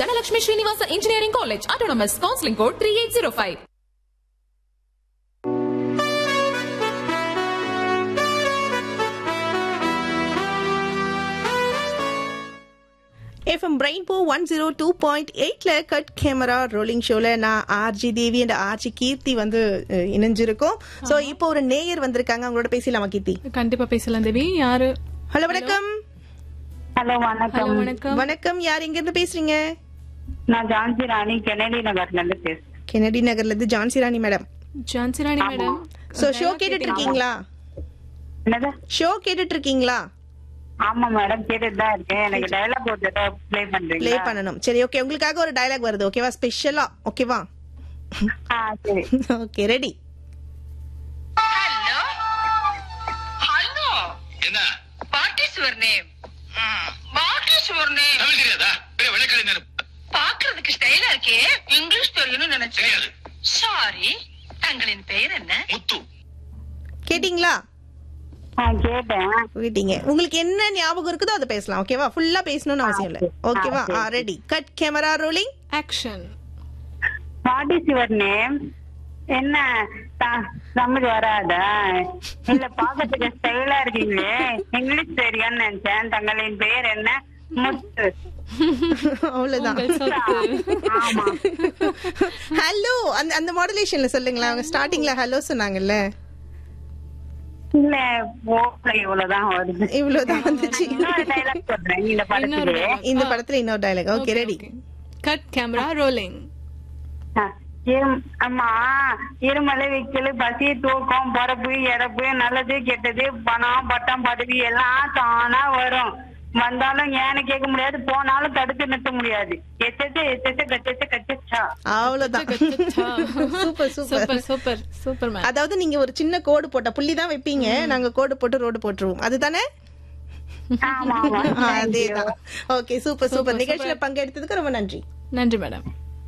Dhanalakshmi Srinivasa engineering college autonomous counselling code three eight zero five FM Rainbow one zero two point எயிட்ல cut camera rolling ஷோல நான் RG Devi and RG Keerthi வந்து அஹ், இணைஞ்சிருக்கோம் so இப்போ ஒரு நேயர் வந்திருக்காங்க அவங்களோட பேசலாமா கீர்த்தி கண்டிப்பா பேசலாம் தேவி யாரு ஹலோ வணக்கம் ஹலோ வணக்கம் ஹலோ வணக்கம் வணக்கம் யார் எங்க இருந்து பேசுறீங்க நான் ஜான்சி ராணி கெனடி நகர்ல இருந்து பேசுறேன் கெனடி நகர்ல இருந்து Jhansi Rani madam Jhansi Rani madam so show கேட்டுட்டு இருக்கீங்களா என்னது ஷோ கேட்டுட்டு இருக்கீங்களா ஆமா மேடம் கேட்டுட்டு தான் இருக்கேன் எனக்கு டயலாக் ஒரு தடவை ப்ளே ப்ளே பண்றீங்களா பண்ணணும் சரி ஓகே உங்களுக்காக ஒரு டயலாக் வருது ஓகேவா ஸ்பெஷலா ஓகேவா ஆ சரி ஓகே ரெடி Hello? Hello? என்ன What is your name? What is your name? தமிழ் தெரியாதா பெரிய வெள்ளக்காரி நேரம் பாக்குறதுக்கு ஸ்டைலா இருக்கே இங்கிலீஷ் தெரியும்னு நினைச்சேன் தெரியாது சாரி தங்களின் பெயர் என்ன முத்து கேட்டிங்களா ஆ கேட்டேன் கேட்டீங்க உங்களுக்கு என்ன ஞாபகம் இருக்குதோ அதை பேசலாம் ஓகேவா ஃபுல்லா பேசணும்னு அவசியம் இல்ல ஓகேவா ஆ ready cut camera rolling action what is your name என்ன த- தமிழ் வராதா இல்ல பாக்கிறதுக்கு ஸ்டைலா இருக்கீங்களே இங்கிலீஷ் தெரியும்னு நினைச்சேன் தங்களின் பெயர் என்ன முத்து அவ்வளவுதான் உங்கள் சொத்து ஆமா ஹலோ அந்த அந்த மாடுலேஷன்ல சொல்லுங்களேன் அவங்க ஸ்டார்டிங்ல ஹலோ சொன்னாங்கல்ல இல்ல போகல இவ்வளவுதான் வருது இவ்வளவுதான் வந்துச்சு இன்னொரு டைலாக் சொல்றேன் இந்த இன்னொரு படத்துக்கு dialogue. இந்த படத்துல இன்னொரு dialogue okay ready cut camera rolling ஆ, இரும்- ஆமா இருமலை வைக்கல் பசி தூக்கம் பிறப்பு இறப்பு நல்லது கெட்டது பணம் பட்டம் பதவி எல்லாம் தானா வரும் வந்தாலும் ஏன்னு கேட்க முடியாது போனாலும் தடுத்து நிறுத்த முடியாது எச்சச்ச எச்சச்ச கச்சச்ச கச்சச்சா அவ்வளவுதான் super super super super super ma'am அதாவது நீங்க ஒரு சின்ன கோடு போட்ட புள்ளி தான் வைப்பீங்க நாங்க கோடு போட்டு ரோடு போட்டுருவோம் அதுதானே ஆமா ஆமா ஆ, அதேதான் ஓகே சூப்பர் சூப்பர் நிகழ்ச்சியில பங்கெடுத்ததுக்கு ரொம்ப நன்றி நன்றி மேடம்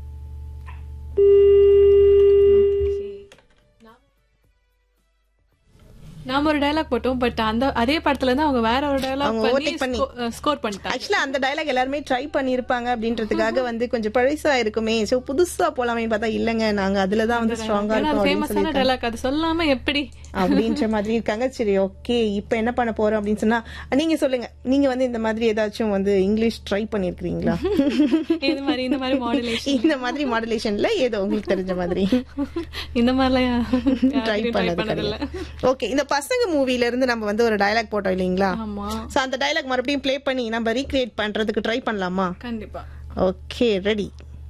நாம ஒரு டயலாக் போட்டோம் பட் அந்த அதே படத்துல இருந்து அவங்க வேற ஒரு டயலாக் அவங்க பண்ணி overtake பண்ணி. ஸ்கோர் பண்ணிட்டாங்க ஆக்சுவலா அந்த டயலாக் எல்லாருமே ட்ரை பண்ணிருப்பாங்க அப்படின்றதுக்காக வந்து கொஞ்சம் பழசா இருக்குமே சோ புதுசா போலாமே பார்த்தா இல்லங்க நாங்க அதுலதான் வந்து ஸ்ட்ராங்கா ஏன்னா இருக்கோம் அப்படின்னு ஃபேமஸான சொல்லியிருக்காங்க. டயலாக் அது சொல்லாம எப்படி அப்படின்ற மாதிரி இருக்காங்க சரி ஓகே இப்போ என்ன பண்ண போறோம் அப்படின்னு சொன்னா நீங்க சொல்லுங்க நீங்க வந்து இந்த மாதிரி ஏதாச்சும் வந்து இங்கிலீஷ் ட்ரை பண்ணிருக்கீங்களா இந்த மாதிரி இந்த மாதிரி மாடுலேஷன் இந்த மாதிரி மாடுலேஷன்ல ஏதோ உங்களுக்கு தெரிஞ்ச மாதிரி இந்த மாதிரிலாம் ட்ரை ட்ரை பண்ணது பண்ணதில்ல ஓகே இந்த பசங்க மூவில இருந்து நம்ம வந்து ஒரு டயலாக் போட்டோம் இல்லைங்களா ஆமா சோ அந்த டயலாக் மறுபடியும் ப்ளே பண்ணி நம்ம ரீக்ரியேட் பண்றதுக்கு ட்ரை பண்ணலாமா கண்டிப்பா ஓகே ரெடி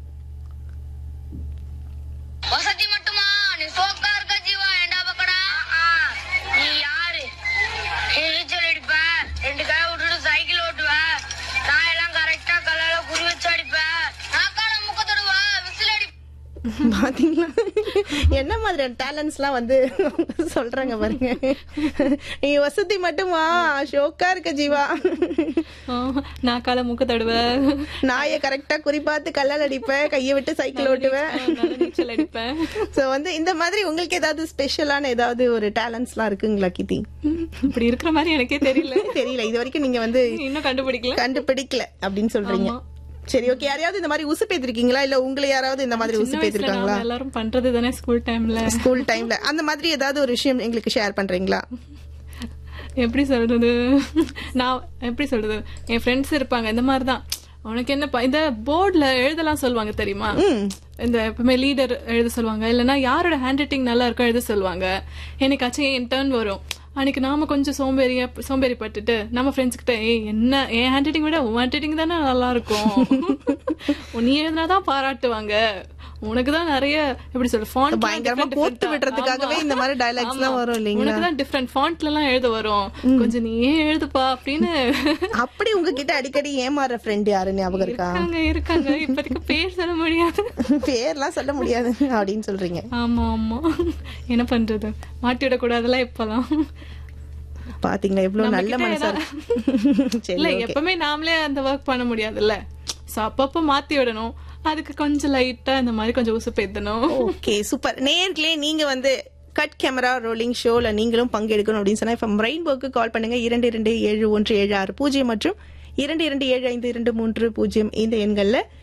வசதி மட்டுமா நீ சோக்கா இருக்க ஜீவா ஏண்டா பக்கடா நீ யாரு நீ நீச்சல் அடிப்ப ரெண்டு கை விட்டுட்டு சைக்கிள் ஓட்டுவ நான் எல்லாம் கரெக்டா கல்லால குறி வச்சு அடிப்பேன் நாக்கால முக்க தடுவா விசில் அடி பாத்தீங்களா என்ன மாதிரியான டேலண்ட்ஸ் எல்லாம் வந்து சொல்றாங்க பாருங்க நீ வசதி மட்டுமா ஷோக்கா இருக்க ஜீவா நான் கால மூக்க தடுவேன் நாயை கரெக்டா குறிப்பாத்து கல்லால் அடிப்பேன் கையை விட்டு சைக்கிள் ஓட்டுவேன் நல்ல நீச்சல் அடிப்பேன் சோ வந்து இந்த மாதிரி உங்களுக்கு ஏதாவது ஸ்பெஷலான ஏதாவது ஒரு டேலண்ட்ஸ் எல்லாம் இருக்குங்களா கிட்டி இப்படி இருக்கிற மாதிரி எனக்கே தெரியல தெரியல இது வரைக்கும் நீங்க வந்து இன்னும் கண்டுபிடிக்கல கண்டுபிடிக்கல அப்படின்னு சொல்றீங்க ஆமா. சரி ஓகே யாரையாவது இந்த மாதிரி உசுப்பேத்திருக்கீங்களா இல்ல உங்களை யாராவது இந்த மாதிரி சின்ன வயசுல உசுப்பேத்திருக்காங்களா நாம எல்லாரும் பண்றது தானே ஸ்கூல் டைம்ல ஸ்கூல் டைம்ல அந்த மாதிரி ஏதாவது ஒரு விஷயம் எங்களுக்கு ஷேர் பண்றீங்களா எப்படி சொல்றது நான் எப்படி சொல்றது என் ஃப்ரெண்ட்ஸ் இருப்பாங்க இந்த மாதிரி தான் உனக்கு என்னப்பா இந்த போர்டுல எழுதலாம் சொல்லுவாங்க தெரியுமா இந்த எப்பவுமே லீடர் எழுத சொல்லுவாங்க இல்லைன்னா யாரோட ஹேண்ட் ரைட்டிங் நல்லா இருக்கோ எழுத சொல்லுவாங்க என்னைக்காச்சும் என் டர்ன் வரும் அன்னைக்கு நாம கொஞ்சம் சோம்பேறியா சோம்பேறி பட்டுட்டு நம்ம ஃப்ரெண்ட்ஸ் கிட்ட ஏய் என்ன என் ஹேண்ட் ரைட்டிங் விட உன் ஹேண்ட் ரைட்டிங் தானே நல்லா இருக்கும் நீ எழுதினாதான் பாராட்டுவாங்க உனக்கு தான் நிறைய எப்படி சொல்ற ஃபாண்ட் பயங்கரமா கோர்த்து விடுறதுக்காகவே இந்த மாதிரி dialogues எல்லாம் வரும் இல்லைங்களா? உனக்கு தான் டிஃப்ரெண்ட் ஃபாண்ட்ல எல்லாம் எழுத வரும் கொஞ்சம் நீயே எழுதுப்பா அப்படின்னு அப்படி உங்ககிட்ட அடிக்கடி ஏமாற ஃப்ரெண்ட் யாரு ஞாபகம் இருக்கா இருக்காங்க இருக்காங்க இப்போதைக்கு பேர் சொல்ல முடியாது பேர்லாம் சொல்ல முடியாது அப்படின்னு சொல்றீங்க ஆமா ஆமா என்ன பண்றது மாட்டி விடக்கூடாதுல இப்பெல்லாம் பாத்தீங்களா எவ்வளவு நல்ல நம்ம மனசா கிட்ட சரி இல்ல okay. எப்பவுமே நாமளே அந்த ஒர்க் பண்ண முடியாதுல்ல சோ அப்பப்போ மாத்தி விடணும் அதுக்கு கொஞ்சம் லைட்டா இந்த மாதிரி கொஞ்சம் உசு பேத்தணும் ஓகே சூப்பர் நேர்களே நீங்க வந்து கட் கேமரா ரோலிங் ஷோல நீங்களும் பங்கெடுக்கணும் அப்படின்னு சொன்னா இப்போ ரெயின்போக்கு கால் பண்ணுங்க இரண்டு இரண்டு ஏழு ஒன்று ஏழு ஆறு பூஜ்ஜியம் மற்றும் இரண்டு இரண்டு ஏழு ஐந்து இரண்டு மூன்று பூஜ்ஜியம் இந்த எண்கள்ல